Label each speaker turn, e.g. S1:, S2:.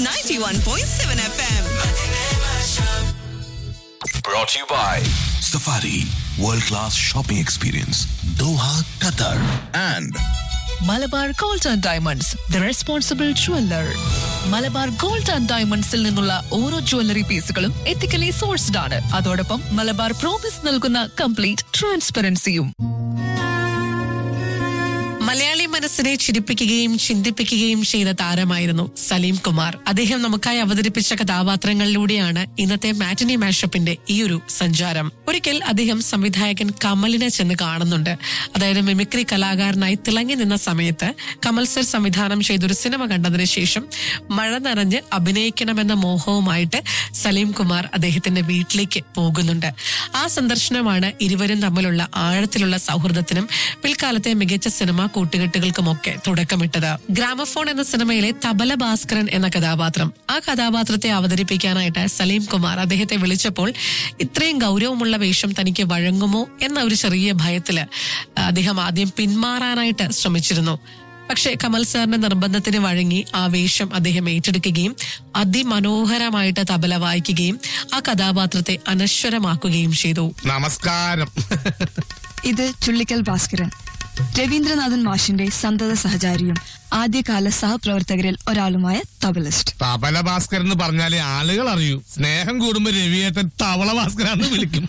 S1: 91.7 FM.
S2: Brought to you by Safari World Class Shopping Experience Doha, Qatar and
S3: Malabar gold and diamonds the responsible jeweller Malabar gold and ഡയമണ്ട്സിൽ നിന്നുള്ള ഓരോ jewellery പീസുകളും ethically sourced ആണ് അതോടൊപ്പം Malabar promise നൽകുന്ന complete ട്രാൻസ്പെറൻസിയും
S4: മലയാളി മനസ്സിനെ ചിരിപ്പിക്കുകയും ചിന്തിപ്പിക്കുകയും ചെയ്ത താരമായിരുന്നു സലീം കുമാർ അദ്ദേഹം നമുക്കായി അവതരിപ്പിച്ച കഥാപാത്രങ്ങളിലൂടെയാണ് ഇന്നത്തെ മാറ്റിനി മാഷപ്പിന്റെ ഈ ഒരു സഞ്ചാരം ഒരിക്കൽ അദ്ദേഹം സംവിധായകൻ കമലിനെ ചെന്ന് കാണുന്നുണ്ട് അതായത് മിമിക്രി കലാകാരനായി തിളങ്ങി നിന്ന സമയത്ത് കമൽ സർ സംവിധാനം ചെയ്തൊരു സിനിമ കണ്ടതിന് ശേഷം മഴ നനഞ്ഞ് അഭിനയിക്കണമെന്ന മോഹവുമായിട്ട് സലീം കുമാർ അദ്ദേഹത്തിന്റെ വീട്ടിലേക്ക് പോകുന്നുണ്ട് ആ സന്ദർശനമാണ് ഇരുവരും തമ്മിലുള്ള ആഴത്തിലുള്ള സൗഹൃദത്തിനും പിൽക്കാലത്തെ മികച്ച സിനിമാ കൂട്ടുകെട്ടുകൾക്കുമൊക്കെ തുടക്കമിട്ടത് ഗ്രാമഫോൺ എന്ന സിനിമയിലെ തബല ഭാസ്കരൻ എന്ന കഥാപാത്രം ആ കഥാപാത്രത്തെ അവതരിപ്പിക്കാനായിട്ട് സലീം കുമാർ അദ്ദേഹത്തെ വിളിച്ചപ്പോൾ ഇത്രയും ഗൗരവമുള്ള വേഷം തനിക്ക് വഴങ്ങുമോ എന്ന ഒരു ചെറിയ ഭയത്തില് അദ്ദേഹം ആദ്യം പിന്മാറാനായിട്ട് ശ്രമിച്ചിരുന്നു പക്ഷേ കമൽ സാറിന്റെ നിർബന്ധത്തിന് വഴങ്ങി ആ വേഷം അദ്ദേഹം ഏറ്റെടുക്കുകയും അതിമനോഹരമായിട്ട് തബല വായിക്കുകയും ആ കഥാപാത്രത്തെ അനശ്വരമാക്കുകയും ചെയ്തു
S5: നമസ്കാരം
S6: ഇത് ചുള്ളിക്കൽ ഭാസ്കരൻ രവീന്ദ്രനാഥൻ മാഷിന്റെ സന്തത സഹചാരിയും ആദ്യകാല സഹപ്രവർത്തകരിൽ ഒരാളുമായ തബലിസ്റ്റ്
S5: തബല ഭാസ്കരൻ എന്ന് പറഞ്ഞാലേ ആളുകൾ അറിയൂ സ്നേഹം കൂടുമ്പോ രവിയേട്ടൻ തവള ഭാസ്കരാന്ന് വിളിക്കും